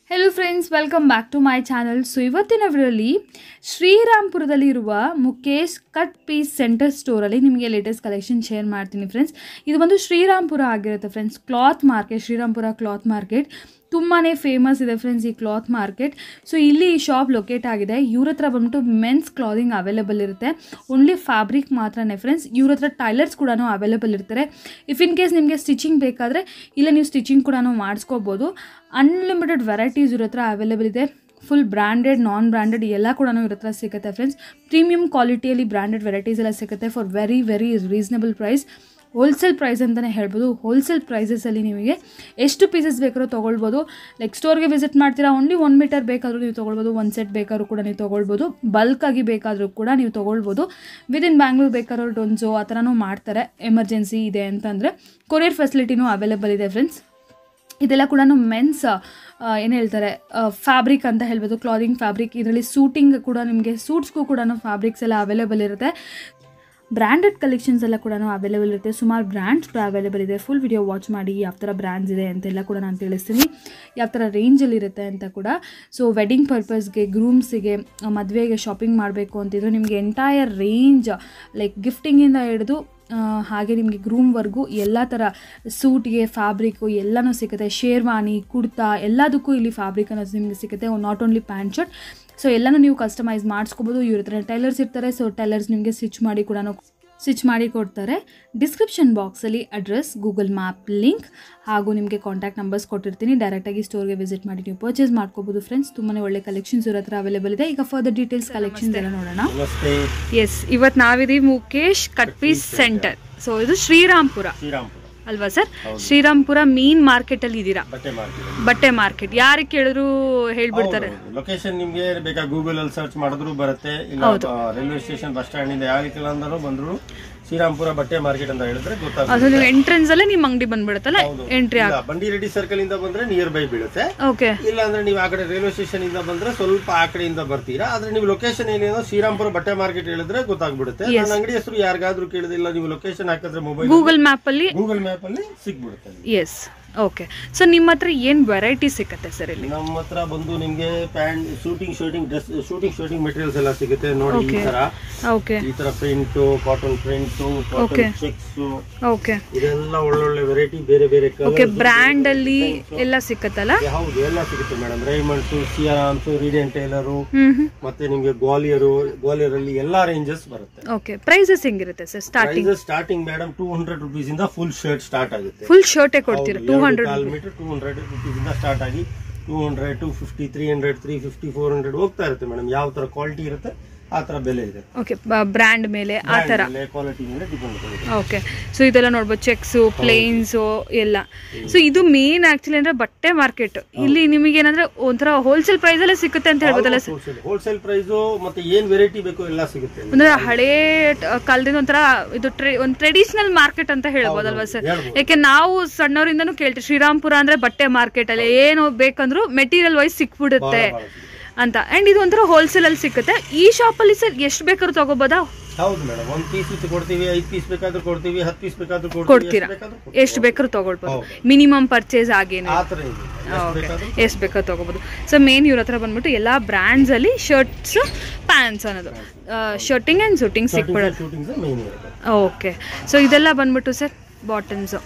Hello friends welcome back to my channel so ಇವತ್ತಿನ ವಿಡಿಯೋಲಿ ಶ್ರೀರಾಮ್ಪುರದಲ್ಲಿ ಇರುವ ಮುಖೇಶ್ ಕಟ್ ಪೀಸ್ ಸೆಂಟರ್ ಸ್ಟೋರಲ್ಲಿ ನಿಮಗೆ ಲೇಟೆಸ್ಟ್ ಕಲೆಕ್ಷನ್ ಶೇರ್ ಮಾಡ್ತೀನಿ ಫ್ರೆಂಡ್ಸ್ ಇದು ಬಂದು ಶ್ರೀರಾಮ್ಪುರ ಆಗಿರುತ್ತೆ friends cloth market Srirampura cloth market ತುಂಬಾ ಫೇಮಸ್ ಇದೆ ಫ್ರೆಂಡ್ಸ್ ಈ ಕ್ಲಾತ್ ಮಾರ್ಕೆಟ್ ಸೊ ಇಲ್ಲಿ ಈ ಶಾಪ್ ಲೊಕೇಟ್ ಆಗಿದೆ ಇವ್ರ ಹತ್ರ ಬಂದ್ಬಿಟ್ಟು ಮೆನ್ಸ್ ಕ್ಲಾದಿಂಗ್ ಅವೈಲೇಬಲ್ ಇರುತ್ತೆ ಓನ್ಲಿ ಫ್ಯಾಬ್ರಿಕ್ ಮಾತ್ರನೇ ಫ್ರೆಂಡ್ಸ್ ಇವ್ರ ಹತ್ರ ಟೈಲರ್ಸ್ ಕೂಡ ಅವೈಲೇಬಲ್ ಇರ್ತಾರೆ ಇಫ್ ಇನ್ ಕೇಸ್ ನಿಮಗೆ ಸ್ಟಿಚಿಂಗ್ ಬೇಕಾದರೆ ಇಲ್ಲ ನೀವು ಸ್ಟಿಚಿಂಗ್ ಕೂಡ ಮಾಡಿಸ್ಕೋಬೋದು ಅನ್ಲಿಮಿಟೆಡ್ ವೆರೈಟೀಸ್ ಇವ್ರ ಹತ್ರ ಅವೈಲೇಬಲ್ ಇದೆ ಫುಲ್ ಬ್ರ್ಯಾಂಡೆಡ್ ನಾನ್ ಬ್ರ್ಯಾಂಡೆಡ್ ಎಲ್ಲ ಕೂಡ ಇವ್ರ ಹತ್ರ ಸಿಗುತ್ತೆ ಫ್ರೆಂಡ್ಸ್ ಪ್ರೀಮಿಯಂ ಕ್ವಾಲಿಟಿಯಲ್ಲಿ ಬ್ರ್ಯಾಂಡೆಡ್ ವೆರೈಟೀಸ್ ಎಲ್ಲ ಸಿಗುತ್ತೆ for very very reasonable price wholesale price ಅಂತಲೇ ಹೇಳ್ಬೋದು ಹೋಲ್ಸೇಲ್ ಪ್ರೈಸಸಲ್ಲಿ ನಿಮಗೆ ಎಷ್ಟು ಪೀಸಸ್ ಬೇಕಾದ್ರೂ ತೊಗೊಳ್ಬೋದು ಲೈಕ್ ಸ್ಟೋರ್ಗೆ ವಿಸಿಟ್ ಮಾಡ್ತೀರಾ ಓನ್ಲಿ ಒನ್ ಮೀಟರ್ ಬೇಕಾದರೂ ನೀವು ತೊಗೊಳ್ಬೋದು ಒಂದು ಸೆಟ್ ಬೇಕಾದ್ರೂ ಕೂಡ ನೀವು ತೊಗೊಳ್ಬೋದು ಬಲ್ಕಾಗಿ ಬೇಕಾದರೂ ಕೂಡ ನೀವು ತೊಗೊಳ್ಬೋದು ವಿದಿನ್ ಬ್ಯಾಂಗ್ಳೂರ್ ಬೇಕಾದ್ರೂ ಡೊನ್ಸೋ ಆ ಥರನೂ ಮಾಡ್ತಾರೆ ಎಮರ್ಜೆನ್ಸಿ ಇದೆ ಅಂತಂದರೆ ಕೊರಿಯರ್ ಫೆಸಿಲಿಟಿನೂ ಅವೈಲೇಬಲ್ ಇದೆ ಫ್ರೆಂಡ್ಸ್ ಇದೆಲ್ಲ ಕೂಡ ಮೆನ್ಸ್ ಏನು ಹೇಳ್ತಾರೆ ಫ್ಯಾಬ್ರಿಕ್ ಅಂತ ಹೇಳ್ಬೋದು ಕ್ಲಾದಿಂಗ್ ಫ್ಯಾಬ್ರಿಕ್ ಇದರಲ್ಲಿ ಸೂಟಿಂಗ್ ಕೂಡ ನಿಮಗೆ ಸೂಟ್ಸ್ಗೂ ಕೂಡ ಫ್ಯಾಬ್ರಿಕ್ಸ್ ಎಲ್ಲ ಅವೈಲೇಬಲ್ ಇರುತ್ತೆ ಬ್ರ್ಯಾಂಡೆಡ್ ಕಲೆಕ್ಷನ್ಸ್ ಎಲ್ಲ ಕೂಡ ಅವೈಲೇಬಲ್ ಇರುತ್ತೆ ಸುಮಾರು ಬ್ರ್ಯಾಂಡ್ಸ್ ಕೂಡ ಅವೈಲೇಬಲ್ ಇದೆ ಫುಲ್ ವಿಡಿಯೋ ವಾಚ್ ಮಾಡಿ ಯಾವ ಥರ ಬ್ರ್ಯಾಂಡ್ಸ್ ಇದೆ ಅಂತೆಲ್ಲ ಕೂಡ ನಾನು ತಿಳಿಸ್ತೀನಿ ಯಾವ ಥರ ರೇಂಜಲ್ಲಿ ಇರುತ್ತೆ ಅಂತ ಕೂಡ ಸೊ ವೆಡ್ಡಿಂಗ್ ಪರ್ಪಸ್ಗೆ ಗ್ರೂಮ್ಸಿಗೆ ಮದುವೆಗೆ ಶಾಪಿಂಗ್ ಮಾಡಬೇಕು ಅಂತಿದ್ರು ನಿಮಗೆ ಎಂಟೈರ್ ರೇಂಜ್ ಲೈಕ್ ಗಿಫ್ಟಿಂಗಿಂದ ಹಿಡಿದು ಆ, ಹಾಗೆ ನಿಮಗೆ ಗ್ರೂಮ್ವರೆಗೂ ಎಲ್ಲ ಥರ ಸೂಟ್ಗೆ ಫ್ಯಾಬ್ರಿಕ್ಕು ಎಲ್ಲನೂ ಸಿಗುತ್ತೆ ಶೇರ್ವಾನಿ ಕುರ್ತಾ ಎಲ್ಲದಕ್ಕೂ ಇಲ್ಲಿ ಫ್ಯಾಬ್ರಿಕ್ ಅನ್ನೋದು ನಿಮಗೆ ಸಿಗುತ್ತೆ not only pant shirt so ಎಲ್ಲನೂ ನೀವು ಕಸ್ಟಮೈಸ್ ಮಾಡಿಸ್ಕೋಬೋದು ಇವ್ರ ಹತ್ರ ಟೈಲರ್ಸ್ ಇರ್ತಾರೆ ಸೊ ಟೈಲರ್ಸ್ ನಿಮಗೆ ಸ್ಟಿಚ್ ಮಾಡಿ ಕೂಡ ಸ್ಟಿಚ್ ಮಾಡಿ ಕೊಡ್ತಾರೆ ಡಿಸ್ಕ್ರಿಪ್ಷನ್ ಬಾಕ್ಸಲ್ಲಿ ಅಡ್ರೆಸ್ ಗೂಗಲ್ ಮ್ಯಾಪ್ ಲಿಂಕ್ ಹಾಗೂ ನಿಮಗೆ ಕಾಂಟ್ಯಾಕ್ಟ್ ನಂಬರ್ಸ್ ಕೊಟ್ಟಿರ್ತೀನಿ ಡೈರೆಕ್ಟಾಗಿ ಸ್ಟೋರ್ಗೆ ವಿಸಿಟ್ ಮಾಡಿ ನೀವು ಪರ್ಚೇಸ್ ಮಾಡ್ಕೋಬೋದು ಫ್ರೆಂಡ್ಸ್ ತುಂಬಾ ಒಳ್ಳೆ ಕಲೆಕ್ಷನ್ಸ್ ಇವ್ರ ಹತ್ರ ಅವೈಲೇಬಲ್ ಇದೆ ಈಗ ಫರ್ದರ್ ಡೀಟೇಲ್ಸ್ ಕಲೆಕ್ಷನ್ಸ್ ಎಲ್ಲ ನೋಡೋಣ ನಮಸ್ತೆ ಎಸ್ ಇವತ್ತು ನಾವಿದೀವಿ Mukesh cut piece centre so ಇದು ಶ್ರೀರಾಮ್ಪುರ ಶ್ರೀರಾಮ್ಪುರ ಅಲ್ವಾ ಸರ್ ಶ್ರೀರಾಮ್ಪುರ ಮೀನ್ ಮಾರ್ಕೆಟ್ ಅಲ್ಲಿ ಇದ್ದೀರಾ ಬಟ್ಟೆ ಮಾರ್ಕೆಟ್ ಬಟ್ಟೆ ಮಾರ್ಕೆಟ್ ಯಾರಿಗೆ ಕೇಳಿದ್ರು ಹೇಳ್ಬಿಡ್ತಾರೆ ಲೊಕೇಶನ್ ನಿಮ್ಗೆ ಬೇಕಾ ಗೂಗಲ್ ಅಲ್ಲಿ ಸರ್ಚ್ ಮಾಡಿದ್ರು ಬರುತ್ತೆ ಇಲ್ಲ ರೈಲ್ವೆ ಸ್ಟೇಷನ್ ಬಸ್ ಸ್ಟ್ಯಾಂಡ್ ಇಂದ ಯಾವ ಅಂದ್ರೂ ಬಂದ್ರು ಶ್ರೀರಾಮ್ಪುರ ಬಟ್ಟೆ ಮಾರ್ಕೆಟ್ ಅಂತ ಹೇಳಿದ್ರೆ ಅದು ಗೊತ್ತಾಗುತ್ತೆ ನೀವು ಎಂಟ್ರೆನ್ಸ್ ಅಲ್ಲೇ ನಿಮ್ಮ ಅಂಗಡಿ ಬಂದ್ಬಿಡುತ್ತಲ್ಲ ಹೌದು. ಎಂಟ್ರಿ ಇಲ್ಲ, ಬಂಡಿ ರೆಡ್ಡಿ ಸರ್ಕಲ್ ಇಂದ ಬಂದ್ರೆ ನಿಯರ್ ಬೈ ಬೀಳುತ್ತೆ ಓಕೆ ಇಲ್ಲ ಅಂದ್ರೆ ನೀವು ಆ ಕಡೆ ರೈಲ್ವೆ ಸ್ಟೇಷನ್ ಇಂದ ಬಂದ್ರೆ ಸ್ವಲ್ಪ ಆ ಕಡೆಯಿಂದ ಬರ್ತೀರಾ ಆದ್ರೆ ನೀವು ಲೊಕೇಶನ್ ಏನೇನೋ ಶ್ರೀರಾಮ್ಪುರ ಬಟ್ಟೆ ಮಾರ್ಕೆಟ್ ಹೇಳಿದ್ರೆ ಗೊತ್ತಾಗ್ಬಿಡುತ್ತೆ ನನ್ನ ಅಂಗಡಿ ಹೆಸರು ಯಾರಿಗಾದ್ರೂ ಕೇಳಿದಿಲ್ಲ ನೀವು ಲೊಕೇಶನ್ ಹಾಕಿದ್ರೆ ಮೊಬೈಲ್ ಗೂಗಲ್ ಮ್ಯಾಪ್ ಅಲ್ಲಿ ಗೂಗಲ್ ಮ್ಯಾಪ್ ಅಲ್ಲಿ ಸಿಗ್ಬಿಡುತ್ತೆ ನಿಮ್ಗೆ. ಎಸ್ ಓಕೆ ಸೊ ನಿಮ್ಮ ಹತ್ರ ಏನ್ ವೆರೈಟಿ ಸಿಕ್ಕತ್ತೆ ಸರ್ ಇಲ್ಲಿ ನಮ್ಮ ಹತ್ರ ಬಂದು ನಿಮ್ಗೆ pant suiting shirting dress suiting shirting materials ಎಲ್ಲ ಸಿಗುತ್ತೆ ನೋಡಿ ಈ ತರ ಓಕೆ ಈ ತರ print cotton print Okay. Cotton checks okay ಇದೆಲ್ಲ ಒಳ್ಳೊಳ್ಳೆ ವೆರೈಟಿ ಬೇರೆ ಬೇರೆ ಓಕೆ ಕಲರ್ ಬ್ರ್ಯಾಂಡ್ ಅಲ್ಲಿ ಎಲ್ಲ ಸಿಕ್ಕತ್ತಲ್ಲ ಹೌದು ಎಲ್ಲ ಸಿಗುತ್ತೆ madam Raymonds Siyarams Reid and Taylor hmm hmm ಮತ್ತೆ ನಿಮ್ಗೆ ಗ್ವಾಲಿಯರು ಗ್ವಾಲಿಯರ್ ಅಲ್ಲಿ ಎಲ್ಲಾ ರೇಂಜಸ್ ಬರುತ್ತೆ ಓಕೆ ಪ್ರೈಸಸ್ ಹೆಂಗಿರುತ್ತೆ sir starting prices starting madam two hundred rupees ಇಂದ ಫುಲ್ ಶರ್ಟ್ ಸ್ಟಾರ್ಟ್ ಆಗುತ್ತೆ ಫುಲ್ ಶರ್ಟೇ ಕೊಡ್ತೀರಾ ಟೂ ಹಂಡ್ರೆಡ್ ಕಾಲ್ ಮೀಟರ್ ಟೂ ಹಂಡ್ರೆಡ್ ರುಪೀಸ್ ಇಂದ ಸ್ಟಾರ್ಟ್ ಆಗಿ two hundred two fifty three hundred three fifty four hundred ಹೋಗ್ತಾ ಇರುತ್ತೆ ಮೇಡಮ್ ಯಾವ ತರ ಕ್ವಾಲಿಟಿ ಇರುತ್ತೆ ಆ ತರ ಬೆಲೆ ಇದೆ ಓಕೆ ಬ್ರ್ಯಾಂಡ್ ಮೇಲೆ ಆ ಥರ ಕ್ವಾಲಿಟಿ ಮೇಲೆ ಡಿಪೆಂಡ್ ಆಗುತ್ತೆ ಓಕೆ ಸೊ ಇದೆಲ್ಲ ನೋಡ್ಬೋದು ಚೆಕ್ಸು ಪ್ಲೇನ್ಸು ಎಲ್ಲ ಸೊ ಇದು ಮೇನ್ ಆಕ್ಚುಲಿ ಅಂದ್ರೆ ಬಟ್ಟೆ ಮಾರ್ಕೆಟ್ ಇಲ್ಲಿ ನಿಮಗೆ ಏನಂದ್ರೆ ಒಂಥರ ಹೋಲ್ಸೇಲ್ ಪ್ರೈಸ್ ಅಲ್ಲೇ ಸಿಗುತ್ತೆ ಅಂತ ಹೇಳ್ಬೋದಲ್ಲ ಸರ್ ಹೋಲ್ಸೇಲ್ ಹೋಲ್ಸೇಲ್ ಪ್ರೈಸ್ ಮತ್ತೆ ಏನ್ ವೆರೈಟಿ ಬೇಕು ಎಲ್ಲ ಸಿಗುತ್ತೆ ಅಂದ್ರೆ ಹಳೇ ಟ- ಕಾಲದಿಂದ ಒಂಥರ ಇದು ಟ್ರೆ ಒಂದು ಟ್ರೆಡಿಷನಲ್ ಮಾರ್ಕೆಟ್ ಅಂತ ಹೇಳ್ಬೋದಲ್ವಾ ಸರ್ ಹೇಳ್ಬೋದು. ಯಾಕೆ ನಾವು ಸಣ್ಣವರಿಂದನೂ ಕೇಳ್ತೀವಿ ಶ್ರೀರಾಮ್ಪುರ ಅಂದ್ರೆ ಬಟ್ಟೆ ಮಾರ್ಕೆಟ್ ಅಲ್ಲಿ ಏನು ಬೇಕಂದ್ರೂ ಮೆಟೀರಿಯಲ್ ವೈಸ್ ಸಿಕ್ಬಿಡುತ್ತೆ ಬಹಳ ಸಿಗುತ್ತೆ. ಅಂತ ಅಂಡ್ ಇದು ಒಂಥರ ಹೋಲ್ಸೇಲ್ ಅಲ್ಲಿ ಸಿಗುತ್ತೆ ಈ ಶಾಪ್ ಅಲ್ಲಿ ಸರ್ ಎಷ್ಟು ಬೇಕಾದ್ರೂ ತಗೋಬೋದಾ ಹೌದು ಮೇಡಮ್ ಒಂದ್ ಪೀಸ್ ಇತ್ತು ಕೊಡ್ತೀವಿ ಐದ್ ಪೀಸ್ ಬೇಕಾದ್ರೂ ಕೊಡ್ತೀವಿ ಹತ್ತು ಪೀಸ್ ಬೇಕಾದ್ರೂ ಕೊಡ್ತೀವಿ ಕೊಡ್ತೀರಾ ಎಷ್ಟ್ ಬೇಕಾದ್ರೂ ಕೊಡ್ತೀವಿ. ಎಷ್ಟು ಬೇಕಾದ್ರೂ ತಗೊಳ್ಬೋದು ಹೌದು. ಮಿನಿಮಮ್ ಪರ್ಚೇಸ್ ಆಗೇನು ಆ ತರ ಇದೆ ಎಷ್ಟ್ ಬೇಕಾದ್ರೂ ಎಷ್ಟು ಬೇಕಾದ್ರೂ ತಗೋಬೋದು ಸೊ ಮೇನ್ ಇವ್ರ ಹತ್ರ ಬಂದ್ಬಿಟ್ಟು ಎಲ್ಲ ಬ್ರ್ಯಾಂಡ್ಸ್ ಅಲ್ಲಿ ಶರ್ಟ್ಸ್ ಪ್ಯಾಂಟ್ಸ್ ಅನ್ನೋದು ಶರ್ಟಿಂಗ್ ಅಂಡ್ ಶೂಟಿಂಗ್ ಸಿಕ್ಬಿಡೋದು ಶೂಟಿಂಗ್ಸ್ ಮೇನ್ ಇರುತ್ತೆ ಓಕೆ ಸೊ ಇದೆಲ್ಲ ಬಂದ್ಬಿಟ್ಟು ಸರ್ ಬಾಟಮ್ಸು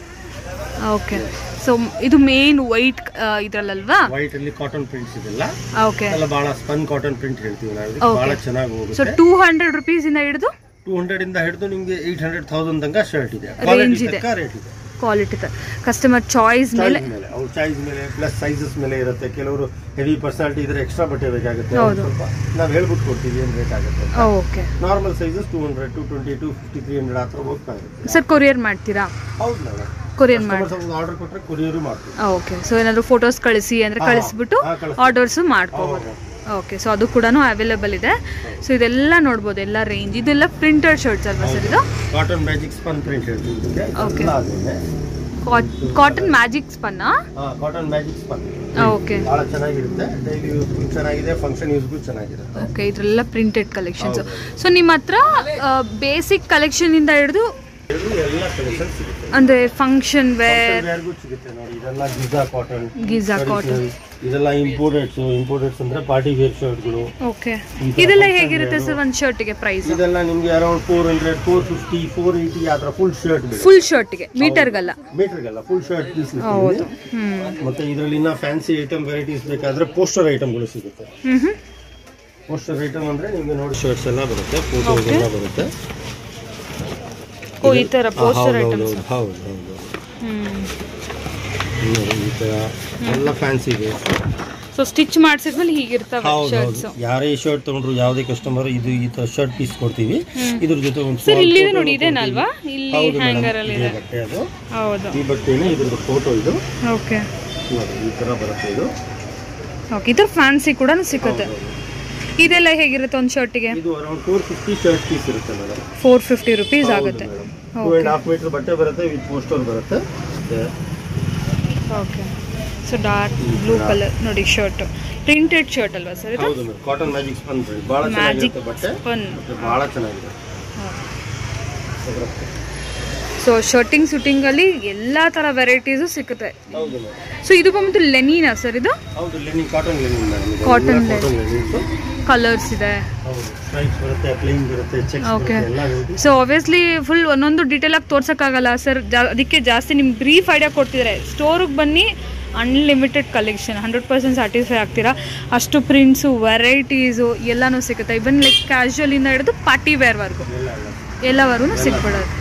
ಓಕೆ ಸೊ ಇದು ಮೇನ್ ವೈಟ್ ಇದ್ರಲ್ಲಲ್ವಾ ವೈಟ್ ಅಲ್ಲಿ ಕಾಟನ್ ಪ್ರಿಂಟ್ಸ್ ಇದೆಲ್ಲ ಓಕೆ ಎಲ್ಲ ಬಹಳ ಸ್ಪನ್ ಕಾಟನ್ ಪ್ರಿಂಟ್ ಹೇಳ್ತೀವಿ ನಾವು ಇದಕ್ಕೆ. ಬಹಳ ಚೆನ್ನಾಗಿ ಸೊ ಹೋಗುತ್ತೆ ಟೂ ಹಂಡ್ರೆಡ್ ರುಪೀಸಿಂದ ಹಿಡಿದು ಟೂ ಹಂಡ್ರೆಡ್ ಇಂದ ಹಿಡಿದು ನಿಮ್ಗೆ ಏಟ್ ಹಂಡ್ರೆಡ್ ತೌಸಂಡ್ ತನಕ ಶರ್ಟ್ ಇದೆ ಕ್ವಾಲಿಟಿ ಇದೆ. ತನಕ ರೇಟ್ ಇದೆ ಕ್ವಾಲಿಟಿ ಕಸ್ಟಮರ್ ಚಾಯ್ಸ್ ಮೇಲೆ ಚಾಯ್ಸ್ ಮೇಲೆ ಅವ್ರ ಚಾಯ್ಸ್ ಮೇಲೆ ಪ್ಲಸ್ ಸೈಜಸ್ ಮೇಲೆ ಇರುತ್ತೆ ಕೆಲವರು ಹೆವಿ ಪರ್ಸನಾಲಿಟಿ ಇದ್ರೆ ಎಕ್ಸ್ಟ್ರಾ ಬಟ್ಟೆ ಬೇಕಾಗುತ್ತೆ ಹೌದು. ಸ್ವಲ್ಪ ನಾವು ಹೇಳ್ಬಿಟ್ಟು ಕೊಡ್ತೀವಿ ಏನ್ ರೇಟ್ ಆಗುತ್ತೆ okay normal sizes two hundred two twenty two fifty three hundred ಹತ್ರ ಹೋಗ್ತಾ ಇರುತ್ತೆ ಸರ್ ಕೊರಿಯರ್ ಮಾಡ್ತೀರಾ ಹೌದು ಮೇಡಮ್ ಕೊರಿಯರ್ ಮಾಡಿ ಕಸ್ಟಮರ್ಸ್ ಆರ್ಡರ್ ಕೊಟ್ಟರೆ ಕೊರಿಯರು ಮಾಡ್ತೀವಿ ಓಕೆ ಸೊ ಏನಾದ್ರು ಫೋಟೋಸ್ ಕಳಿಸಿ ಅಂದ್ರೆ ಹಾ, ಕಳಿಸ್ಬಿಟ್ಟು ಹಾ, ಕಳಿಸ್ತೀವಿ. ಆರ್ಡರ್ಸು ಮಾಡ್ಕೋಬೋದು ಓಕೆ ಸೊ ಅದು ಕೂಡ ಅವೈಲೇಬಲ್ ಇದೆ ಸೊ ಇದೆಲ್ಲ ನೋಡ್ಬೋದು ಎಲ್ಲ ರೇಂಜ್ ಇದೆಲ್ಲ ಪ್ರಿಂಟೆಡ್ ಶರ್ಟ್ಸ್ ಅಲ್ವಾ ಸರ್ ಇದು ಕಾಟನ್ ಮ್ಯಾಜಿಕ್ ಸ್ಪನ್ ಪ್ರಿಂಟ್ ಹೇಳ್ತೀವಿ ಇದಕ್ಕೆ Okay. ಎಲ್ಲ ಅದೇನೆ ಕಾಟನ್ ಮ್ಯಾಜಿಕ್ ಸ್ಪನ್ನ ಹಾ ಕಾಟನ್ ಮ್ಯಾಜಿಕ್ ಸ್ಪನ್ ಓಕೆ ಬಹಳ ಚೆನ್ನಾಗಿರುತ್ತೆ ಡೈಲಿ ಯೂಸ್ ಚೆನ್ನಾಗಿದೆ ಫಂಕ್ಷನ್ ಯೂಸ್ಗೂ ಚೆನ್ನಾಗಿರುತ್ತೆ ಓಕೆ ಇದರೆಲ್ಲ ಪ್ರಿಂಟೆಡ್ ಕಲೆಕ್ಷನ್ಸ್ ಸೊ ನಿಮ್ಮ ಹತ್ರ ಬೇಸಿಕ್ ಕಲೆಕ್ಷನ್ ಇಂದ ಹಿಡಿದು ಎರಡು ಎಲ್ಲ ಕಲೆಕ್ಷನ್ ಸಿಗುತ್ತೆ ಅಂದರೆ ಫಂಕ್ಷನ್ ವೇರ್ ಯಾರಿಗೂ ಸಿಗುತ್ತೆ ನೋಡಿ ಇದೆಲ್ಲ ಗಿಜಾ ಕಾಟನ್ ಗಿಜಾ ಕಾಟನ್ ಇದೆಲ್ಲ ಇಂಪೋರ್ಟೆಡ್ಸ್ ಇಂಪೋರ್ಟೆಡ್ಸ್ ಅಂದ್ರೆ ಪಾರ್ಟಿ ವೇರ್ ಶರ್ಟ್ಗಳು ಓಕೆ ಇದೆಲ್ಲ ಹೇಗಿರುತ್ತೆ ಸರ್ ಒಂದು ಶರ್ಟಿಗೆ ಪ್ರೈಸ್ ಇದೆಲ್ಲ ನಿಮ್ಗೆ around four hundred four fifty four eighty ಆ ಥರ ಫುಲ್ ಶರ್ಟ್ ಫುಲ್ ಶರ್ಟ್ಗೆ ಮೀಟರ್ಗಲ್ಲ ಮೀಟರ್ಗೆಲ್ಲ ಫುಲ್ ಶರ್ಟ್ ಪೀಸ್ ಹೌದು ಹ್ಞೂ ಮತ್ತೆ ಇದರಲ್ಲಿ ಇನ್ನ ಫ್ಯಾನ್ಸಿ ಐಟಮ್ ವೆರೈಟೀಸ್ ಬೇಕಾದ್ರೆ ಪೋಸ್ಟರ್ ಐಟಮ್ಗಳು ಸಿಗುತ್ತೆ ಹ್ಞೂ ಹ್ಞೂ ಪೋಸ್ಟರ್ ಐಟಮ್ ಅಂದ್ರೆ ನಿಮ್ಗೆ ನೋಡಿ ಶರ್ಟ್ಸ್ ಎಲ್ಲ ಬರುತ್ತೆ ಫೋಟೋಸ್ ಎಲ್ಲ ಬರುತ್ತೆ ಓ ಈ ಥರ ಆ, ಪೋಸ್ಟರ್ ಹೌದು, ಐಟಮ್ಸ್ ಹೌದು ಹೌದು ಹೌದು ಹ್ಞೂ ನೋಡಿ, ಈ ತರ ಎಲ್ಲ ಫ್ಯಾನ್ಸಿ ಇದೆ ಸೊ ಸ್ಟಿಚ್ ಮಾಡಿಸಿದ್ಮೇಲೆ ಹೀಗಿರ್ತವೆ ಹೌದು ಶರ್ಟ್ಸ್ ಹೌದು ಯಾರೇ ಶರ್ಟ್ ತಗೊಂಡ್ರು ಯಾವುದೇ ಕಸ್ಟಮರ್ ಇದು ಈ ತರ ಶರ್ಟ್ ಪೀಸ್ ಕೊಡ್ತೀವಿ ಇದ್ರ ಜೊತೆ ಒಂದು ಸರ್ small ಇಲ್ಲಿದೆ photo ನೋಡಿ ಕೊಡ್ತೀವಿ. ಇದೇನಲ್ವಾ ಇಲ್ಲಿ ಹೌದು ಹ್ಯಾಂಗರ್ ಮೇಡಮ್ ಅಲ್ಲಿ ಇದೇ ಇದೆ ಬಟ್ಟೆ ಅದು ಹೌದು ಈ ಬಟ್ಟೆನೇ ಇದ್ರದ್ದು ಫೋಟೋ ಇದು ಓಕೆ ನೋಡಿ ಈ ತರ ಬರುತ್ತೆ ಇದು ಓಕೆ ಇದ್ರ ಫ್ಯಾನ್ಸಿ ಕೂಡ ಸಿಗುತ್ತೆ ಇದೆಲ್ಲ ಹೇಗಿರುತ್ತೆ ಒಂದು ಶರ್ಟಿಗೆ ಇದು around four fifty shirt piece ಇರುತ್ತೆ ಮೇಡಮ್ ಫೋರ್ ಫಿಫ್ಟಿ ರುಪೀಸ್ ಆಗುತ್ತೆ ಟೂ ಅಂಡ್ ಹಾಫ್ ಮೀಟರ್ ಬಟ್ಟೆ ಬರುತ್ತೆ ವಿತ್ ಪೋಸ್ಟರ್ ಬರುತ್ತೆ ಮತ್ತೆ okay so dark blue colour ನೋಡಿ ಶರ್ಟ್ ಪ್ರಿಂಟೆಡ್ ಶರ್ಟ್ ಅಲ್ವಾ ಸರ್ ಇದು ಹೌದು ಮೇಡಮ್ ಕಾಟನ್ ಮ್ಯಾಜಿಕ್ ಸ್ಪನ್ ಬಹಳ ಮ್ಯಾಜಿಕ್ ಚೆನ್ನಾಗಿರುತ್ತೆ ಬಟ್ಟೆ ಪನ್ ಮತ್ತೆ ಬಹಳ ಚೆನ್ನಾಗಿದೆ ಸೊ ಶರ್ಟಿಂಗ್ ಶೂಟಿಂಗಲ್ಲಿ ಎಲ್ಲ ಥರ ವೆರೈಟೀಸು ಸಿಗುತ್ತೆ ಹೌದು ಮೇಡಮ್ ಸೊ ಇದು ಬಂದ್ಬಿಟ್ಟು ಲೆನಿನಾ ಸರ್ ಇದು ಹೌದು linen cotton linen madam Cotton cotton linen colours ಇದೆ ಹೌದು ಸ್ಟ್ರೈಪ್ಸ್ ಬರುತ್ತೆ ಪ್ಲೇನ್ ಬರುತ್ತೆ ಚೆಕ್ಸ್ Okay. ಬರುತ್ತೆ ಎಲ್ಲ ವೆರೈಟಿ ಸೊ ಆಬ್ವಿಯಸ್ಲಿ ಫುಲ್ ಒಂದೊಂದು ಡೀಟೇಲ್ ಆಗಿ ತೋರ್ಸೋಕ್ಕಾಗಲ್ಲ ಸರ್ ಜಾ ಅದಕ್ಕೆ ಜಾಸ್ತಿ ನಿಮ್ಗೆ ಬ್ರೀಫ್ ಐಡಿಯಾ ಕೊಡ್ತಿದ್ದಾರೆ ಸ್ಟೋರಿಗೆ ಬನ್ನಿ unlimited collection hundred percent satisfy ಆಗ್ತೀರಾ ಅಷ್ಟು ಪ್ರಿಂಟ್ಸು ವೆರೈಟೀಸು ಎಲ್ಲನೂ ಸಿಗುತ್ತೆ ಇವನ್ ಲೈಕ್ ಕ್ಯಾಶುವಲಿಂದ ಹಿಡಿದು ಪಾರ್ಟಿ ವೇರ್ವರೆಗೂ ಎಲ್ಲ ಎಲ್ಲ ಎಲ್ಲವರೆಗೂ ಸಿಕ್ಬಿಡೋದು